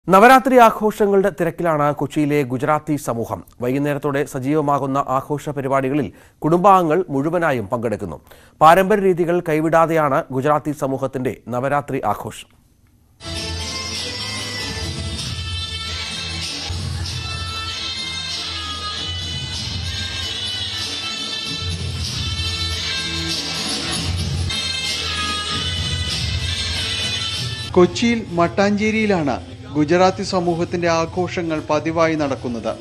നവരാത്രി ആഘോഷങ്ങളുടെ തിരക്കിലാണ് കൊച്ചിയിലെ ഗുജറാത്തി സമൂഹം വൈകുന്നേരത്തോടെ സജീവമാകുന്ന ആഘോഷ പരിപാടികളിൽ കുടുംബാംഗങ്ങൾ മുഴുവനായും പങ്കെടുക്കുന്നു പാരമ്പര്യ രീതികൾ കൈവിടാതെയാണ് ഗുജറാത്തി സമൂഹത്തിന്റെ നവരാത്രി ആഘോഷം കൊച്ചിയിൽ മട്ടാഞ്ചേരിയിലാണ് ഗുജറാത്തി സമൂഹത്തിന്റെ ആഘോഷങ്ങൾ പതിവായി നടക്കുന്നത്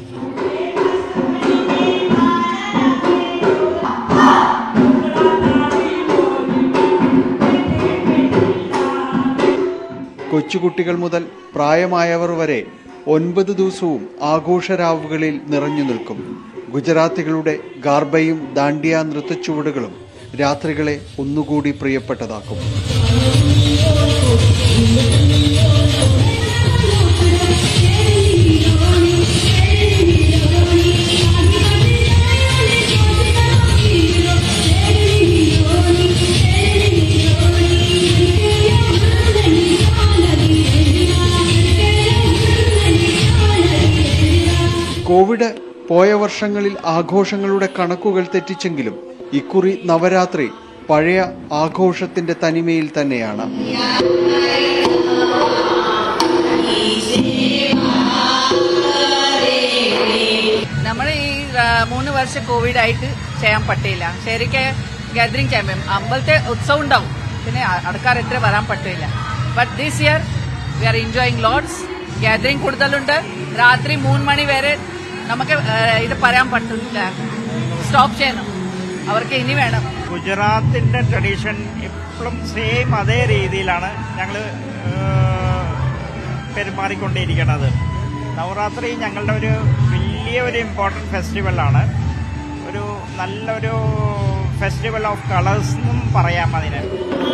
കൊച്ചുകുട്ടികൾ മുതൽ പ്രായമായവർ വരെ ഒൻപത് ദിവസവും ആഘോഷരാവുകളിൽ നിറഞ്ഞു നിൽക്കും ഗുജറാത്തികളുടെ ഗാർബയും ദാണ്ഡിയ നൃത്തച്ചുവടുകളും രാത്രികളെ ഒന്നുകൂടി പ്രിയപ്പെട്ടതാക്കും കോവിഡ് പോയ വർഷങ്ങളിൽ ആഘോഷങ്ങളുടെ കണക്കുകൾ തെറ്റിച്ചെങ്കിലും ഇക്കുറി നവരാത്രി പഴയ ആഘോഷത്തിന്റെ തനിമയിൽ തന്നെയാണ് നമ്മൾ ഈ ആ, മൂന്ന് വർഷം കോവിഡ് ആയിട്ട് ചെയ്യാൻ പറ്റില്ല ശരിക്ക് ഗാദറിംഗ് ചെയ്യാൻ പറ്റും അമ്പലത്തെ ഉത്സവം ഉണ്ടാവും പിന്നെ ആ- ആൾക്കാർ എത്ര വരാൻ പറ്റില്ല but this year we are enjoying loads gathering കൂടുതലുണ്ട് രാത്രി മൂന്ന് മണി വരെ നമുക്ക് ആ, ഇത് പറയാൻ പറ്റില്ല സ്റ്റോപ്പ് ചെയ്യണം അവർക്ക് ഇനി വേണം ഗുജറാത്തിന്റെ ട്രഡീഷൻ ഇപ്പോഴും സെയിം അതേ രീതിയിലാണ് ഞങ്ങൾ പെരുമാറിക്കൊണ്ടിരിക്കുന്നത് നവരാത്രി ഞങ്ങളുടെ ഒരു വലിയ ഒരു ഇമ്പോർട്ടൻറ്റ് ഫെസ്റ്റിവലാണ് ഒരു നല്ലൊരു ഫെസ്റ്റിവൽ ഓഫ് കളേഴ്സ് എന്നും പറയാം അതിന്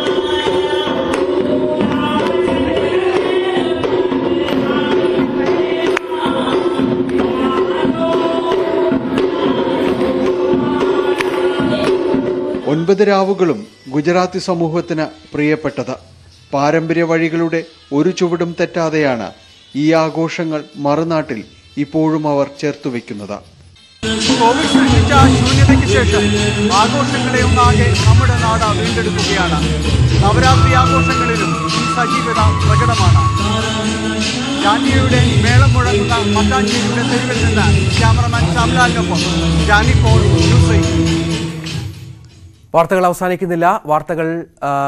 ഒൻപത് രാവുകളും ഗുജറാത്തി സമൂഹത്തിന് പ്രിയപ്പെട്ടത് പാരമ്പര്യ വഴികളുടെ ഒരു ചുവടും തെറ്റാതെയാണ് ഈ ആഘോഷങ്ങൾ മറുനാട്ടിൽ ഇപ്പോഴും അവർ ചേർത്തുവെക്കുന്നത് കോവിഡ് സൃഷ്ടിച്ച ശൂന്യതയ്ക്ക് ശേഷം ആഘോഷങ്ങളെ ഒന്നാകെ നമ്മുടെ നാട് വീണ്ടെടുക്കുകയാണ് നവരാത്രി ആഘോഷങ്ങളിലും ഈ സജീവത പ്രകടമാണ് ജാനിയയുടെ മേളം മുഴങ്ങുന്ന മട്ടാഞ്ചേരിയുടെ തെരുവിൽ നിന്ന് ക്യാമറമാൻ ശ്യാംലാലിനൊപ്പം ജാനി പോൾ ന്യൂസ് എയ്റ്റീൻ. വാർത്തകൾ അവസാനിക്കുന്നില്ല വാർത്തകൾ ആ,